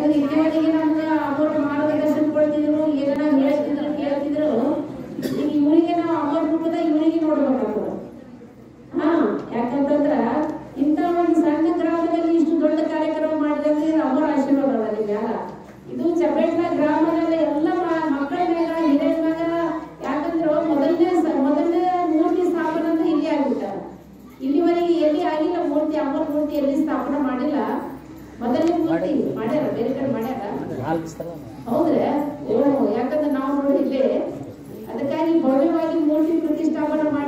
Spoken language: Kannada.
ಯಾಕಂದ್ರೆ ಇಲ್ಲಿವರೆಗೆ ನಮ್ಗೆ ಅಮೌಂಟ್ ಮಾರ್ಗದರ್ಶನ ಕೊಡ್ತಿದ್ರು ಏನಾರ ಹೇಳ್ತಿದ್ರು ಕೇಳ್ತಿದ್ರು ಈಗ ಇವರಿಗೆ ನಾವು ಅಮೌಂಟ್ ರೂಪದ ಇವರಿಗೆ ನೋಡ್ಬೇಕಾಗ್ತದೆ ಹಾ ಯಾಕಂತಂದ್ರ ಇಂಥ ಒಂದು ಸಣ್ಣ ಗ್ರಾಮದಲ್ಲಿ ಇಷ್ಟು ದೊಡ್ಡ ಕಾರ್ಯಕ್ರಮ ಮಾಡಿದ್ರೆ ಅಮರ ಆಶೀರ್ವಾದ ಅದ ನಿಮ್ಮ ಮ್ಯಾಲ ಇದು ಚಪೇಟ್ನ ಗ್ರಾಮದ ಎಲ್ಲ ಮ- ಮಕ್ಕಳ ಮ್ಯಾಗ ಹಿರಿಯರ ಮ್ಯಾಗ ಯಾಕಂದ್ರೆ ಮೊದಲನೇ ಸ- ಮೊದಲನೇ ಮೂರ್ತಿ ಸ್ಥಾಪನೆ ಅಂತ ಇಲ್ಲಿ ಆಗ್ಬಿಟ್ಟಾರ ಇಲ್ಲಿವರೆಗೆ ಎಲ್ಲಿ ಆಗಿಲ್ಲ ಮೂರ್ತಿ ಅಮರ ಮೂರ್ತಿ ಎಲ್ಲಿ ಸ್ಥಾಪನೆ ಮಾಡಿಲ್ಲ ಮೊದಲನೇ ಮೂರ್ತಿ ಮಾಡ್ಯಾರ ಬೇರೆ ಕಡೆ ಮಾಡ್ಯಾರ ನಾಲ್ಕು ಸಲ ಹೌದ್ರೆ ಓ ಯಾಕಂದ್ರೆ ನಾವು ನೋಡಿದ್ವಿ ಅದಕ್ಕಾಗಿ ಭವ್ಯವಾಗಿ ಮೂರ್ತಿ ಪ್ರತಿಷ್ಠಾಪನೆ ಮಾಡಿ